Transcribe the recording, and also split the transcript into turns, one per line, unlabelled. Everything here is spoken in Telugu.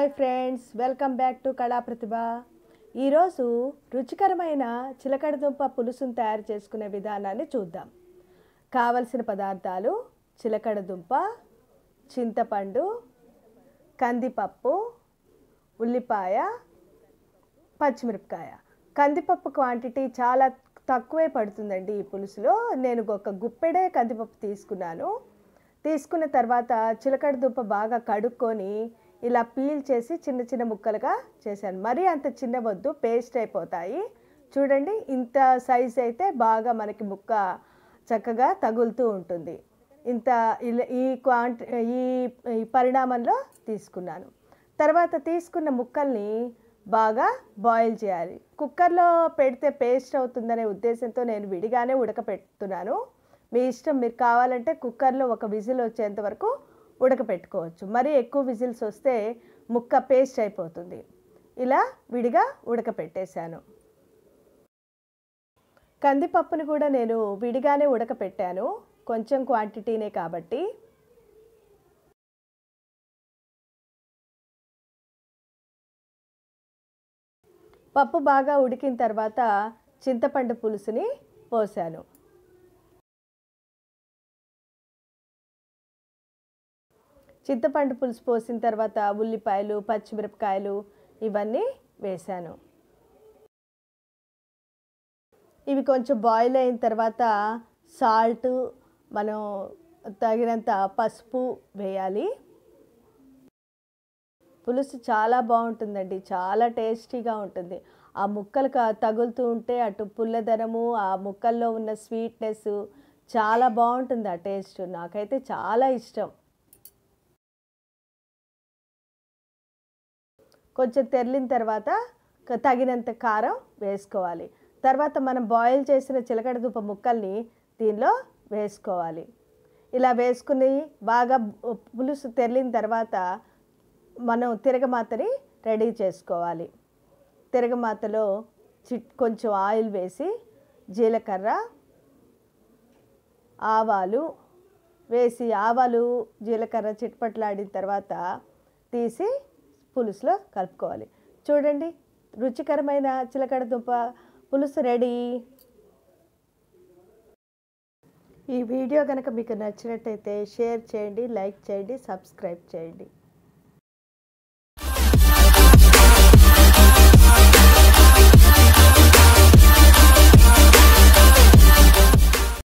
hi friends welcome back to Kala Prathibha ఈరోజు రుచికరమైన చిలకడదుంప పులుసును తయారు చేసుకునే విధానాన్ని చూద్దాం కావలసిన పదార్థాలు చిలకడదుంప చింతపండు కందిపప్పు ఉల్లిపాయ పచ్చిమిరపకాయ కందిపప్పు క్వాంటిటీ చాలా తక్కువే పడుతుందండి ఈ పులుసులో నేను ఒక గుప్పెడే కందిపప్పు తీసుకున్నాను తీసుకున్న తర్వాత చిలకడ దుంప బాగా కడుక్కొని ఇలా పీల్ చేసి చిన్న చిన్న ముక్కలుగా చేశాను మరీ అంత చిన్న వద్దు పేస్ట్ అయిపోతాయి చూడండి ఇంత సైజ్ అయితే బాగా మనకి ముక్క చక్కగా తగులుతూ ఉంటుంది ఇంత ఇలా ఈ క్వాంటి ఈ ఈ పరిణామంలో తీసుకున్నాను తర్వాత తీసుకున్న ముక్కల్ని బాగా బాయిల్ చేయాలి కుక్కర్లో పెడితే పేస్ట్ అవుతుందనే ఉద్దేశంతో నేను విడిగానే ఉడకపెడుతున్నాను మీ ఇష్టం మీరు కావాలంటే కుక్కర్లో ఒక విజిల్ వచ్చేంత వరకు ఉడకపెట్టుకోవచ్చు మరీ ఎక్కువ విజిల్స్ వస్తే ముక్క పేస్ట్ అయిపోతుంది ఇలా విడిగా ఉడకపెట్టేశాను కందిపప్పుని కూడా నేను విడిగానే ఉడకపెట్టాను కొంచెం క్వాంటిటీనే కాబట్టి పప్పు బాగా ఉడికిన తర్వాత చింతపండు పులుసుని పోసాను చింతపండు పులుసు పోసిన తర్వాత ఉల్లిపాయలు పచ్చిమిరపకాయలు ఇవన్నీ వేశాను ఇవి కొంచెం బాయిల్ అయిన తర్వాత సాల్ట్ మనం తగినంత పసుపు వేయాలి పులుసు చాలా బాగుంటుందండి చాలా టేస్టీగా ఉంటుంది ఆ ముక్కలు తగులుతూ ఉంటే అటు పుల్లదనము ఆ ముక్కల్లో ఉన్న స్వీట్నెస్ చాలా బాగుంటుంది ఆ టేస్ట్ నాకైతే చాలా ఇష్టం కొంచెం తెరిలిన తర్వాత తగినంత కారం వేసుకోవాలి తర్వాత మనం బాయిల్ చేసిన చిలకడ దుంప ముక్కల్ని దీనిలో వేసుకోవాలి ఇలా వేసుకుని బాగా పులుసు తెరిలిన తర్వాత మనం తిరగమాతని రెడీ చేసుకోవాలి తిరగమాతలో చిట్ కొంచెం ఆయిల్ వేసి జీలకర్ర ఆవాలు వేసి ఆవాలు జీలకర్ర చిట్పట్లాడిన తర్వాత తీసి పులుసులో కలుపుకోవాలి చూడండి రుచికరమైన చిలకడ దుంప పులుసు రెడీ ఈ వీడియో కనుక మీకు నచ్చినట్టయితే షేర్ చేయండి లైక్ చేయండి సబ్స్క్రైబ్ చేయండి